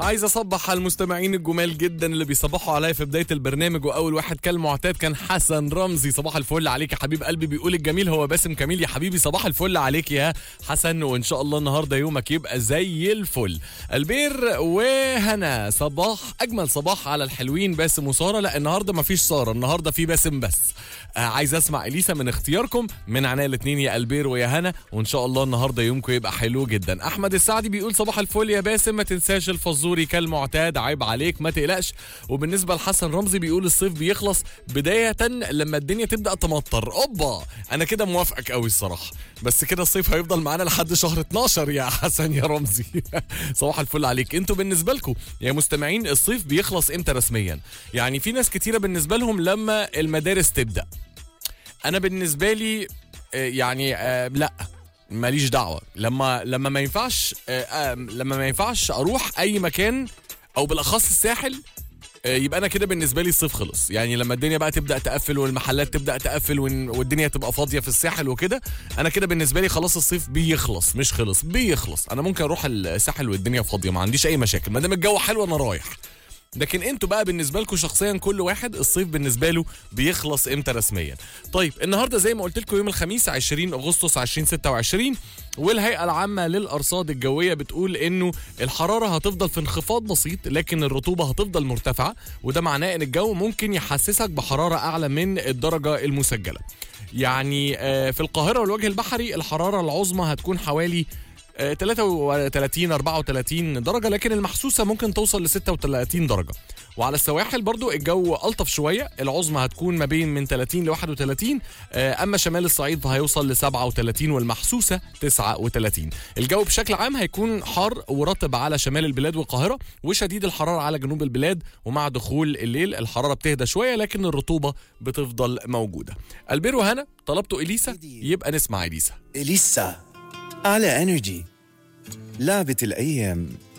عايز اصبح على المستمعين الجمال جدا اللي بيصبحوا عليا في بدايه البرنامج واول واحد كالمعتاد كان حسن رمزي صباح الفل عليك يا حبيب قلبي بيقول الجميل هو باسم كميل يا حبيبي صباح الفل عليك يا حسن وان شاء الله النهارده يومك يبقى زي الفل البير وهنا صباح اجمل صباح على الحلوين باسم وساره لا النهارده مفيش ساره النهارده في باسم بس آه عايز اسمع اليسا من اختياركم من عناية الاثنين يا البير ويا هنا وان شاء الله النهارده يومكم يبقى حلو جدا احمد السعدي بيقول صباح الفل يا باسم ما تنساش الفزوري كالمعتاد عيب عليك ما تقلقش وبالنسبه لحسن رمزي بيقول الصيف بيخلص بدايه لما الدنيا تبدا تمطر اوبا انا كده موافقك قوي الصراحه بس كده الصيف هيفضل معانا لحد شهر 12 يا حسن يا رمزي صباح الفل عليك انتوا بالنسبه لكم يا مستمعين الصيف بيخلص امتى رسميا يعني في ناس كتيره بالنسبه لهم لما المدارس تبدا انا بالنسبه لي آه، يعني آه، لا ماليش دعوه لما لما ما ينفعش آه، آه، لما ما ينفعش اروح اي مكان او بالاخص الساحل آه، يبقى انا كده بالنسبه لي الصيف خلص يعني لما الدنيا بقى تبدا تقفل والمحلات تبدا تقفل وإن- والدنيا تبقى فاضيه في الساحل وكده انا كده بالنسبه لي خلاص الصيف بيخلص مش خلص بيخلص انا ممكن اروح الساحل والدنيا فاضيه ما عنديش اي مشاكل ما دام الجو حلو انا رايح لكن انتوا بقى بالنسبه لكم شخصيا كل واحد الصيف بالنسبه له بيخلص امتى رسميا طيب النهارده زي ما قلت لكم يوم الخميس 20 اغسطس 2026 والهيئه العامه للارصاد الجويه بتقول انه الحراره هتفضل في انخفاض بسيط لكن الرطوبه هتفضل مرتفعه وده معناه ان الجو ممكن يحسسك بحراره اعلى من الدرجه المسجله يعني آه، في القاهره والوجه البحري الحراره العظمى هتكون حوالي آه، 33 34 درجه لكن المحسوسه ممكن توصل ل 36 درجه وعلى السواحل برضو الجو الطف شويه العظمى هتكون ما بين من 30 ل 31 آه، اما شمال الصعيد فهيوصل ل 37 والمحسوسه 39 الجو بشكل عام هيكون حار ورطب على شمال البلاد والقاهره وشديد الحراره على جنوب البلاد ومع دخول الليل الحراره بتهدى شويه لكن الرطوبه بتفضل موجوده البير وهنا طلبتوا اليسا يبقى نسمع اليسا إليسا على انرجي لعبة الأيام